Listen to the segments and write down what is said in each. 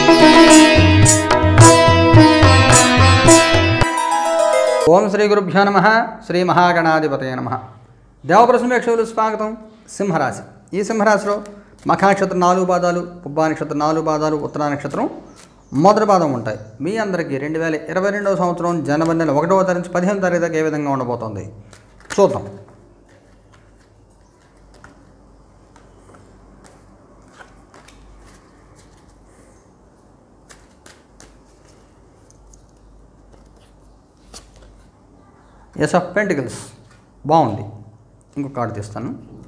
ఓం శ్రీ గురుభ్యో నమ శ్రీ మహాగణాధిపతయ నమ దేవప్రసమేక్షకులు స్వాగతం సింహరాశి ఈ సింహరాశిలో మఖా నక్షత్రం నాలుగు పాదాలు పుబ్బా నక్షత్రం నాలుగు పాదాలు ఉత్తరా నక్షత్రం మొదటి పాదం ఉంటాయి మీ అందరికీ రెండు వేల ఇరవై రెండవ సంవత్సరం జనవరి నెల ఒకటవ తారీఖు నుంచి పదిహేను తారీఖు దాకా ఏ విధంగా ఉండబోతోంది చూద్దాం ఎస్ ఆఫ్ పెంటికల్స్ బాగుంది ఇంకొక కార్డు తీస్తాను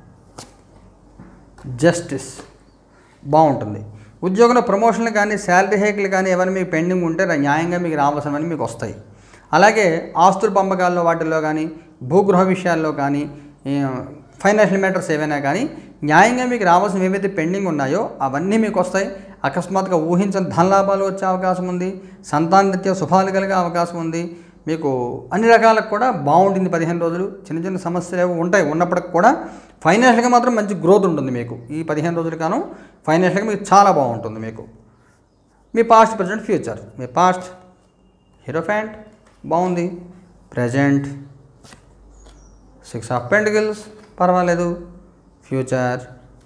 జస్టిస్ బాగుంటుంది ఉద్యోగంలో ప్రమోషన్లు కానీ శాలరీ హైక్లు కానీ ఏమైనా మీకు పెండింగ్ ఉంటే రా- న్యాయంగా మీకు రావాల్సినవన్నీ మీకు వస్తాయి అలాగే ఆస్తుల పంపకాల్లో వాటిల్లో కానీ భూగృహ విషయాల్లో కానీ ఈ, ఫైనాన్షియల్ మ్యాటర్స్ ఏవైనా కానీ న్యాయంగా మీకు రావాల్సిన ఏవైతే పెండింగ్ ఉన్నాయో అవన్నీ మీకు వస్తాయి అకస్మాత్తుగా ఊహించని ధనలాభాలు వచ్చే అవకాశం ఉంది సంతానరీత్యా శుభాలు కలిగే అవకాశం ఉంది మీకు అన్ని రకాలకు కూడా బాగుంటుంది పదిహేను రోజులు చిన్న చిన్న సమస్యలు ఏవో ఉంటాయి ఉన్నప్పటికి కూడా ఫైనాన్షియల్గా మాత్రం మంచి గ్రోత్ ఉంటుంది మీకు ఈ పదిహేను రోజులు కాను ఫైనాన్షియల్గా మీకు చాలా బాగుంటుంది మీకు మీ పాస్ట్ ప్రజెంట్ ఫ్యూచర్ మీ పాస్ట్ హీరోఫ్యాంట్ బాగుంది ప్రజెంట్ సిక్స్ ఆఫ్ పెంటికల్స్ పర్వాలేదు ఫ్యూచర్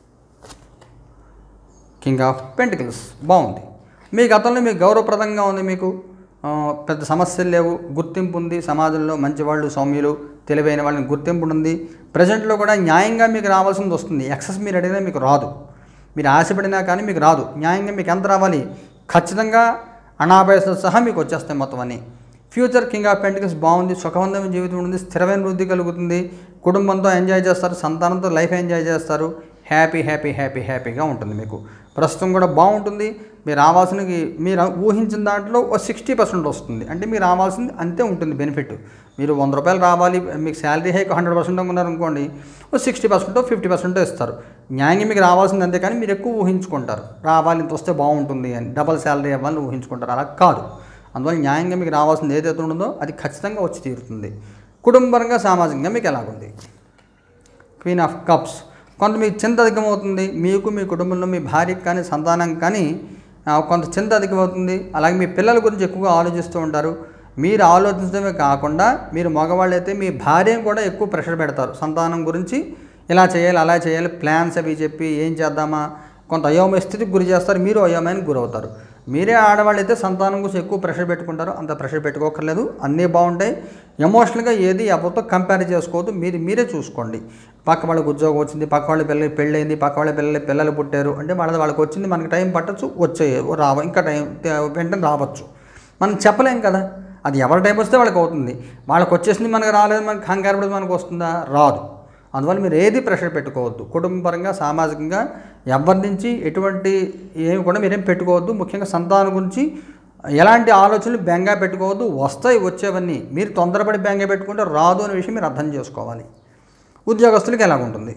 కింగ్ ఆఫ్ పెంటికల్స్ బాగుంది మీ గతంలో మీకు గౌరవప్రదంగా ఉంది మీకు ఆ, పెద్ద సమస్యలు లేవు గుర్తింపు ఉంది సమాజంలో మంచివాళ్ళు సౌమ్యులు తెలివైన వాళ్ళని గుర్తింపు ఉంది ప్రజెంట్లో కూడా న్యాయంగా మీకు రావాల్సింది వస్తుంది ఎక్సెస్ మీరు అడిగినా మీకు రాదు మీరు ఆశపడినా కానీ మీకు రాదు న్యాయంగా మీకు ఎంత రావాలి ఖచ్చితంగా అనాభాసతో సహా మీకు వచ్చేస్తాయి మొత్తం అన్నీ ఫ్యూచర్ కింగ్ ఆఫ్ పెంటికల్స్ బాగుంది సుఖవంతమైన జీవితం ఉంటుంది స్థిరమైన వృద్ధి కలుగుతుంది కుటుంబంతో ఎంజాయ్ చేస్తారు సంతానంతో లైఫ్ ఎంజాయ్ చేస్తారు హ్యాపీ హ్యాపీ హ్యాపీ హ్యాపీగా ఉంటుంది మీకు ప్రస్తుతం కూడా బాగుంటుంది మీరు రావాల్సిన మీరు ఊహించిన దాంట్లో ఒక సిక్స్టీ పర్సెంట్ వస్తుంది అంటే మీరు రావాల్సింది అంతే ఉంటుంది బెనిఫిట్ మీరు వంద రూపాయలు రావాలి మీకు శాలరీ హైక్ హండ్రెడ్ పర్సెంట్ ఉన్నారనుకోండి ఒక సిక్స్టీ పర్సెంట్ ఫిఫ్టీ పర్సెంట్ ఇస్తారు న్యాయంగా మీకు రావాల్సింది అంతే కానీ మీరు ఎక్కువ ఊహించుకుంటారు రావాలి ఇంత వస్తే బాగుంటుంది అని డబల్ శాలరీ ఇవ్వాలని ఊహించుకుంటారు అలా కాదు అందువల్ల న్యాయంగా మీకు రావాల్సింది ఏదైతే ఉంటుందో అది ఖచ్చితంగా వచ్చి తీరుతుంది కుటుంబపరంగా సామాజికంగా మీకు ఎలాగుంది క్వీన్ ఆఫ్ కప్స్ కొంత మీకు చింత అధికమవుతుంది మీకు మీ కుటుంబంలో మీ భార్యకి కానీ సంతానం కానీ ఆ, కొంత చింత అధికమవుతుంది అలాగే మీ పిల్లల గురించి ఎక్కువగా ఆలోచిస్తూ ఉంటారు మీరు ఆలోచించడమే కాకుండా మీరు మగవాళ్ళు అయితే మీ భార్యను కూడా ఎక్కువ ప్రెషర్ పెడతారు సంతానం గురించి ఇలా చేయాలి అలా చేయాలి ప్లాన్స్ అవి చెప్పి ఏం చేద్దామా కొంత అయోమయ స్థితికి గురి చేస్తారు మీరు అయోమయానికి గురవుతారు మీరే ఆడవాళ్ళు అయితే సంతానం గురించి ఎక్కువ ప్రెషర్ పెట్టుకుంటారు అంత ప్రెషర్ పెట్టుకోకర్లేదు అన్నీ బాగుంటాయి ఎమోషనల్గా ఏది ఎవరితో కంపేర్ చేసుకోవద్దు మీరు మీరే చూసుకోండి పక్క వాళ్ళకి ఉద్యోగం వచ్చింది పక్క వాళ్ళ పిల్లలకి పెళ్ళైంది పక్క వాళ్ళ పిల్లలు పిల్లలు పుట్టారు అంటే వాళ్ళది వాళ్ళకి వచ్చింది మనకి టైం పట్టచ్చు వచ్చే రావ ఇంకా టైం వెంటనే రావచ్చు మనం చెప్పలేం కదా అది ఎవరి టైం వస్తే వాళ్ళకి అవుతుంది వాళ్ళకి వచ్చేసింది మనకు రాలేదు మనకి కంగారు పడి మనకు వస్తుందా రాదు అందువల్ల మీరు ఏది ప్రెషర్ పెట్టుకోవద్దు కుటుంబపరంగా సామాజికంగా ఎవరి నుంచి ఎటువంటి ఏమి కూడా మీరేం పెట్టుకోవద్దు ముఖ్యంగా సంతానం గురించి ఎలాంటి ఆలోచనలు బెంగా పెట్టుకోవద్దు వస్తాయి వచ్చేవన్నీ మీరు తొందరపడి బెంగా పెట్టుకుంటే రాదు అనే విషయం మీరు అర్థం చేసుకోవాలి ఉద్యోగస్తులకి ఎలా ఉంటుంది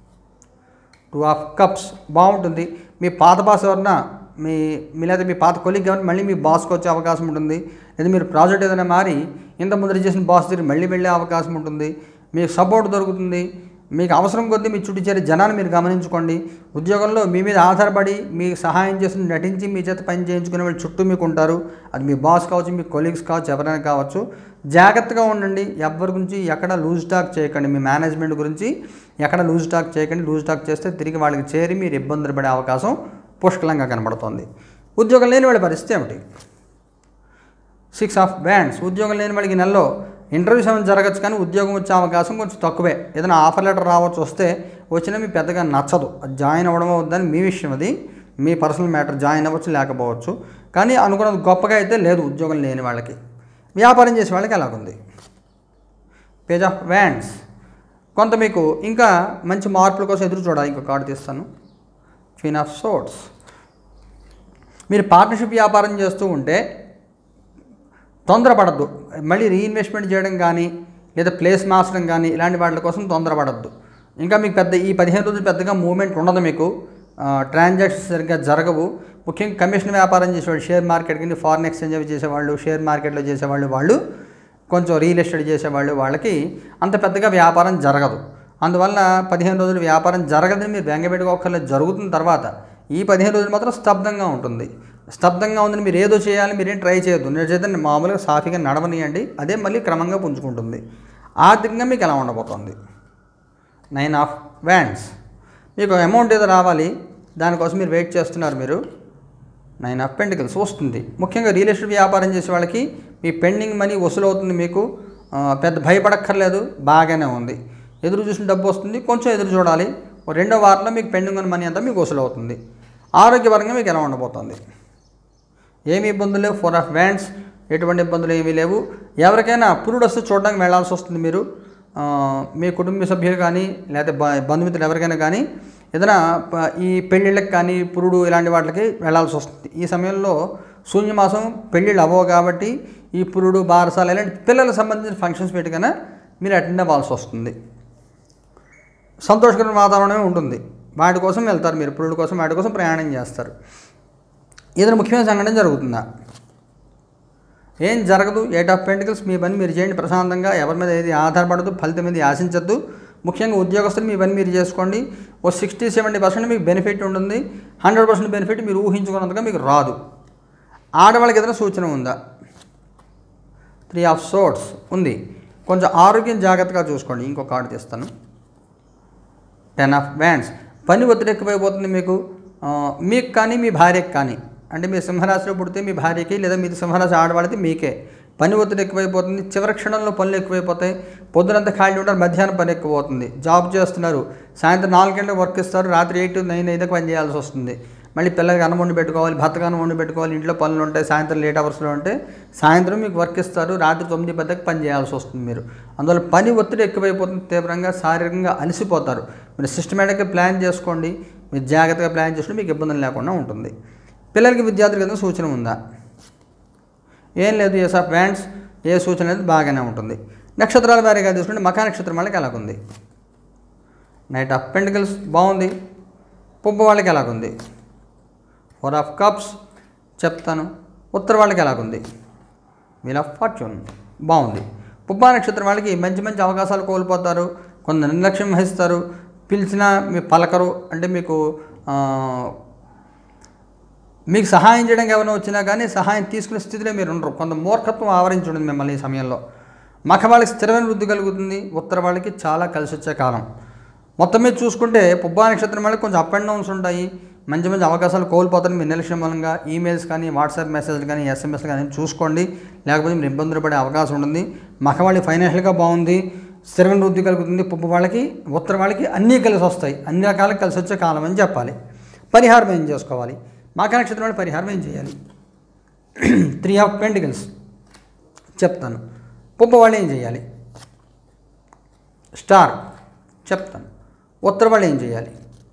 టూ ఆఫ్ కప్స్ బాగుంటుంది మీ పాత బాస్ ఎవరన్నా మీ మీ లేదా మీ పాత కొలిగ్ ఎవరైనా మళ్ళీ మీ బాస్కి వచ్చే అవకాశం ఉంటుంది లేదా మీరు ప్రాజెక్ట్ ఏదైనా మారి ఇంత ముందర చేసిన బాస్ దగ్గర మళ్ళీ వెళ్ళే అవకాశం ఉంటుంది మీకు సపోర్ట్ దొరుకుతుంది మీకు అవసరం కొద్దీ మీ చుట్టూ చేరే జనాన్ని మీరు గమనించుకోండి ఉద్యోగంలో మీ మీద ఆధారపడి మీకు సహాయం చేసి నటించి మీ చేత పని చేయించుకునే వాళ్ళు చుట్టూ మీకు ఉంటారు అది మీ బాస్ కావచ్చు మీ కొలీగ్స్ కావచ్చు ఎవరైనా కావచ్చు జాగ్రత్తగా ఉండండి ఎవరి గురించి ఎక్కడ లూజ్ టాక్ చేయకండి మీ మేనేజ్మెంట్ గురించి ఎక్కడ లూజ్ టాక్ చేయకండి లూజ్ టాక్ చేస్తే తిరిగి వాళ్ళకి చేరి మీరు ఇబ్బందులు పడే అవకాశం పుష్కలంగా కనబడుతోంది ఉద్యోగం లేని వాళ్ళ పరిస్థితి ఏమిటి సిక్స్ ఆఫ్ బ్యాండ్స్ ఉద్యోగం లేని వాళ్ళకి ఈ నెలలో ఇంటర్వ్యూస్ ఏమైనా జరగచ్చు కానీ ఉద్యోగం వచ్చే అవకాశం కొంచెం తక్కువే ఏదైనా ఆఫర్ లెటర్ రావచ్చు వస్తే వచ్చినా మీ పెద్దగా నచ్చదు అది జాయిన్ అవ్వడం అవుతుందని మీ విషయం అది మీ పర్సనల్ మ్యాటర్ జాయిన్ అవ్వచ్చు లేకపోవచ్చు కానీ అనుకున్నది గొప్పగా అయితే లేదు ఉద్యోగం లేని వాళ్ళకి వ్యాపారం చేసే వాళ్ళకి ఎలాగుంది పేజ్ ఆఫ్ వ్యాండ్స్ కొంత మీకు ఇంకా మంచి మార్పుల కోసం ఎదురు చూడాలి ఇంకో కార్డు తీస్తాను క్వీన్ ఆఫ్ సోట్స్ మీరు పార్ట్నర్షిప్ వ్యాపారం చేస్తూ ఉంటే తొందరపడద్దు మళ్ళీ రీఇన్వెస్ట్మెంట్ చేయడం కానీ లేదా ప్లేస్ మార్చడం కానీ ఇలాంటి వాటి కోసం తొందరపడద్దు ఇంకా మీకు పెద్ద ఈ పదిహేను రోజులు పెద్దగా మూవ్మెంట్ ఉండదు మీకు ట్రాన్సాక్షన్స్ సరిగ్గా జరగవు ముఖ్యంగా కమిషన్ వ్యాపారం చేసేవాళ్ళు షేర్ మార్కెట్ కింద ఫారిన్ ఎక్స్చేంజ్ అవి చేసేవాళ్ళు షేర్ మార్కెట్లో చేసేవాళ్ళు వాళ్ళు కొంచెం రియల్ ఎస్టేట్ చేసేవాళ్ళు వాళ్ళకి అంత పెద్దగా వ్యాపారం జరగదు అందువల్ల పదిహేను రోజులు వ్యాపారం జరగదని మీరు బెంగ పెట్టుకోకర్లేదు జరుగుతున్న తర్వాత ఈ పదిహేను రోజులు మాత్రం స్తబ్దంగా ఉంటుంది స్తబ్దంగా ఉందని మీరు ఏదో చేయాలి మీరేం ట్రై చేయొద్దు నేను చేత మామూలుగా సాఫీగా నడవనియండి అదే మళ్ళీ క్రమంగా పుంజుకుంటుంది ఆర్థికంగా మీకు ఎలా ఉండబోతోంది నైన్ ఆఫ్ వ్యాండ్స్ మీకు అమౌంట్ ఏదో రావాలి దానికోసం మీరు వెయిట్ చేస్తున్నారు మీరు నైన్ ఆఫ్ పెంటికల్స్ వస్తుంది ముఖ్యంగా రియల్ ఎస్టేట్ వ్యాపారం చేసే వాళ్ళకి మీ పెండింగ్ మనీ వసూలు అవుతుంది మీకు ఆ, పెద్ద భయపడక్కర్లేదు బాగానే ఉంది ఎదురు చూసిన డబ్బు వస్తుంది కొంచెం ఎదురు చూడాలి ఓ రెండో వారంలో మీకు పెండింగ్ ఉన్న మనీ అంతా మీకు వసూలు అవుతుంది ఆరోగ్యపరంగా మీకు ఎలా ఉండబోతుంది ఏమి ఇబ్బందులు లేవు ఫోర్ ఆఫ్ వ్యాండ్స్ ఎటువంటి ఇబ్బందులు ఏమీ లేవు ఎవరికైనా పురుడు వస్తే చూడడానికి వెళ్ళాల్సి వస్తుంది మీరు ఆ, మీ కుటుంబ సభ్యులు కానీ లేకపోతే బ- బంధుమిత్రులు ఎవరికైనా కానీ ఏదైనా ప- ఈ పెళ్ళిళ్ళకి కానీ పురుడు ఇలాంటి వాటికి వెళ్ళాల్సి వస్తుంది ఈ సమయంలో శూన్యమాసం పెళ్ళిళ్ళు అవ్వవు కాబట్టి ఈ పురుడు బారసాలు ఇలాంటి పిల్లలకు సంబంధించిన ఫంక్షన్స్ పెట్టుకైనా మీరు అటెండ్ అవ్వాల్సి వస్తుంది సంతోషకరమైన వాతావరణమే ఉంటుంది వాటి కోసం వెళ్తారు మీరు పురుడు కోసం వాటి కోసం ప్రయాణం చేస్తారు ఏదైనా ముఖ్యమైన సంఘటన జరుగుతుందా ఏం జరగదు ఎయిట్ ఆఫ్ పెంటికల్స్ మీ పని మీరు చేయండి ప్రశాంతంగా ఎవరి మీద ఏది ఆధారపడదు ఫలితం మీద ఆశించద్దు ముఖ్యంగా ఉద్యోగస్తులు మీ పని మీరు చేసుకోండి ఓ సిక్స్టీ సెవెంటీ పర్సెంట్ మీకు బెనిఫిట్ ఉంటుంది హండ్రెడ్ పర్సెంట్ బెనిఫిట్ మీరు ఊహించుకున్నంతగా మీకు రాదు ఆడవాళ్ళకి ఏదైనా సూచన ఉందా త్రీ ఆఫ్ సోర్ట్స్ ఉంది కొంచెం ఆరోగ్యం జాగ్రత్తగా చూసుకోండి ఇంకో కార్డు తీస్తాను టెన్ ఆఫ్ వ్యాండ్స్ పని ఒత్తిడి ఎక్కువైపోతుంది మీకు ఆ, మీకు కానీ మీ భార్యకి కానీ అంటే మీరు సింహరాశిలో పుడితే మీ భార్యకి లేదా మీరు సింహరాశి ఆడవాడితే మీకే పని ఒత్తిడి ఎక్కువైపోతుంది చివరి క్షణంలో పనులు ఎక్కువైపోతాయి పొద్దునంతా ఖాళీ ఉంటారు మధ్యాహ్నం పని ఎక్కువ అవుతుంది జాబ్ చేస్తున్నారు సాయంత్రం నాలుగు గంటలకు వర్క్ ఇస్తారు రాత్రి ఎయిట్ నైన్ ఐదుకి పని చేయాల్సి వస్తుంది మళ్ళీ పిల్లలకి అన్నం వండి పెట్టుకోవాలి భర్తకు అన్నం వండి పెట్టుకోవాలి ఇంట్లో పనులు ఉంటాయి సాయంత్రం లేట్ అవర్స్లో ఉంటే సాయంత్రం మీకు వర్క్ ఇస్తారు రాత్రి తొమ్మిది పద్దకి పని చేయాల్సి వస్తుంది మీరు అందువల్ల పని ఒత్తిడి ఎక్కువైపోతుంది తీవ్రంగా శారీరకంగా అలసిపోతారు మీరు సిస్టమేటిక్గా ప్లాన్ చేసుకోండి మీరు జాగ్రత్తగా ప్లాన్ చేసుకుంటే మీకు ఇబ్బందులు లేకుండా ఉంటుంది పిల్లలకి విద్యార్థులకి ఏదైనా సూచన ఉందా ఏం లేదు ఎస్ ఆఫ్ వ్యాండ్స్ ఏ సూచన లేదు బాగానే ఉంటుంది నక్షత్రాల వారీగా తీసుకుంటే మకా నక్షత్రం వాళ్ళకి ఎలాగుంది నైట్ ఆఫ్ పెంటికల్స్ బాగుంది పుబ్బ వాళ్ళకి ఎలాగుంది ఫోర్ ఆఫ్ కప్స్ చెప్తాను ఉత్తర వాళ్ళకి ఎలాగుంది వీల్ ఆఫ్ ఫార్చ్యూన్ బాగుంది పుబ్బా నక్షత్రం వాళ్ళకి మంచి మంచి అవకాశాలు కోల్పోతారు కొంత నిర్లక్ష్యం వహిస్తారు పిలిచినా మీ పలకరు అంటే మీకు ఆ, మీకు సహాయం చేయడానికి ఎవరైనా వచ్చినా కానీ సహాయం తీసుకునే స్థితిలో మీరు ఉండరు కొంత మూర్ఖత్వం ఆవరించి ఉంటుంది మిమ్మల్ని ఈ సమయంలో మఖ వాళ్ళకి స్థిరమైన వృద్ధి కలుగుతుంది ఉత్తర వాళ్ళకి చాలా కలిసి వచ్చే కాలం మొత్తం మీద చూసుకుంటే పుబ్బా నక్షత్రం వాళ్ళకి కొంచెం అప్ అండ్ డౌన్స్ ఉంటాయి మంచి మంచి అవకాశాలు కోల్పోతారు మీ నిర్లక్ష్యం మూలంగా ఈమెయిల్స్ కానీ వాట్సాప్ మెసేజ్లు కానీ ఎస్ఎంఎస్లు కానీ చూసుకోండి లేకపోతే మీరు ఇబ్బందులు పడే అవకాశం ఉంటుంది మఖ వాళ్ళకి ఫైనాన్షియల్గా బాగుంది స్థిరమైన వృద్ధి కలుగుతుంది పుబ్బ వాళ్ళకి ఉత్తర వాళ్ళకి అన్నీ కలిసి వస్తాయి అన్ని రకాలకు కలిసి వచ్చే కాలం అని చెప్పాలి పరిహారం ఏం చేసుకోవాలి మఖ నక్షత్రం వాళ్ళు పరిహారం ఏం చేయాలి త్రీ ఆఫ్ పెంటికల్స్ చెప్తాను పుబ్బ వాళ్ళు ఏం చేయాలి స్టార్ చెప్తాను ఉత్తర వాళ్ళు ఏం చేయాలి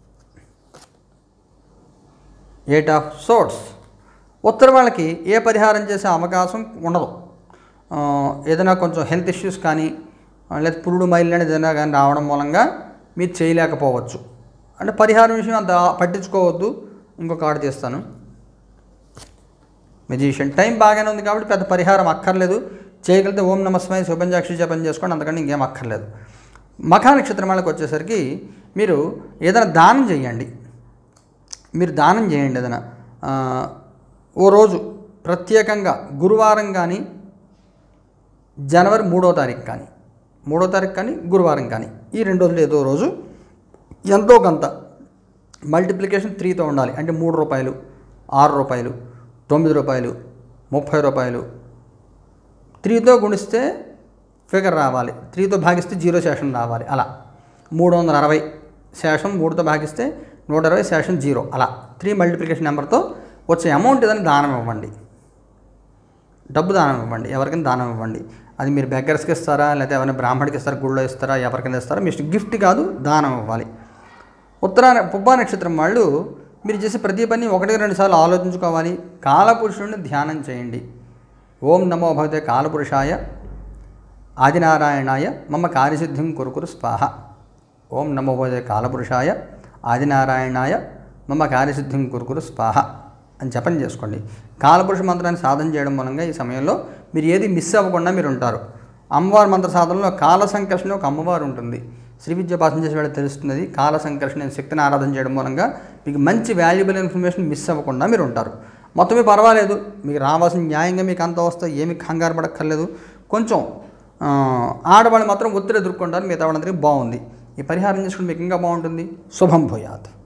ఎయిట్ ఆఫ్ సోర్ట్స్ ఉత్తర వాళ్ళకి ఏ పరిహారం చేసే అవకాశం ఉండదు ఆ, ఏదైనా కొంచెం హెల్త్ ఇష్యూస్ కానీ ఆ, లేదా పురుడు మైలు అనేది ఏదైనా కానీ రావడం మూలంగా మీరు చేయలేకపోవచ్చు అంటే పరిహారం విషయం అంత పట్టించుకోవద్దు ఇంకో కార్డు తీస్తాను మెజిషియన్ టైం బాగానే ఉంది కాబట్టి పెద్ద పరిహారం అక్కర్లేదు చేయగలిగితే ఓం నమస్మయ శుభంజాక్షి జపం చేసుకోండి అంతకంటే ఇంకేం అక్కర్లేదు మఖా నక్షత్రం వాళ్ళకి వచ్చేసరికి మీరు ఏదైనా దానం చేయండి మీరు దానం చేయండి ఏదైనా ఆ, ఓ రోజు ప్రత్యేకంగా గురువారం కానీ జనవరి మూడో తారీఖు కానీ మూడో తారీఖు కానీ గురువారం కానీ ఈ రెండు రోజులు ఏదో రోజు ఎంతో కొంత మల్టిప్లికేషన్ త్రీతో ఉండాలి అంటే మూడు రూపాయలు ఆరు రూపాయలు తొమ్మిది రూపాయలు ముప్పై రూపాయలు త్రీతో గుణిస్తే ఫిగర్ రావాలి త్రీతో భాగిస్తే జీరో శేషం రావాలి అలా మూడు వందల అరవై శేషం మూడుతో భాగిస్తే నూట అరవై శేషం జీరో అలా త్రీ మల్టిప్లికేషన్ నెంబర్తో వచ్చే అమౌంట్ ఏదైనా దానం ఇవ్వండి డబ్బు దానం ఇవ్వండి ఎవరికైనా దానం ఇవ్వండి అది మీరు బెగ్గర్స్కి ఇస్తారా లేకపోతే ఎవరైనా బ్రాహ్మడికి ఇస్తారా గుళ్ళో ఇస్తారా ఎవరికైనా ఇస్తారా మీ గిఫ్ట్ కాదు దానం ఇవ్వాలి ఉత్తరాన పుబ్బా నక్షత్రం వాళ్ళు మీరు చేసే ప్రతి పని ఒకటి రెండు సార్లు ఆలోచించుకోవాలి కాలపురుషుడిని ధ్యానం చేయండి ఓం నమో భగవతే కాలపురుషాయ ఆదినారాయణాయ మమ కార్యసిద్ధిం కురుకురు స్వాహ ఓం నమో భగవతే కాలపురుషాయ ఆదినారాయణాయ మమ కార్యసిద్ధిం కురుకురు స్వాహ అని జపం చేసుకోండి కాలపురుష మంత్రాన్ని సాధన చేయడం మూలంగా ఈ సమయంలో మీరు ఏది మిస్ అవ్వకుండా మీరు ఉంటారు అమ్మవారి మంత్ర సాధనలో కాల సంకర్షణ ఒక అమ్మవారు ఉంటుంది శ్రీ విద్యాభాసం చేసే వాళ్ళకి తెలుస్తుంది కాల సంకర్షణ అనే శక్తిని ఆరాధన చేయడం మూలంగా మీకు మంచి వాల్యుబుల్ ఇన్ఫర్మేషన్ మిస్ అవ్వకుండా మీరు ఉంటారు మొత్తమే పర్వాలేదు మీకు రావాల్సిన న్యాయంగా మీకు అంత వస్తే ఏమి కంగారు పడక్కర్లేదు కొంచెం ఆ, ఆడవాళ్ళు మాత్రం ఒత్తిడి ఎదుర్కొంటారు మిగతా వాళ్ళందరికీ బాగుంది ఈ పరిహారం చేసుకుంటే మీకు ఇంకా బాగుంటుంది శుభం భూయాత్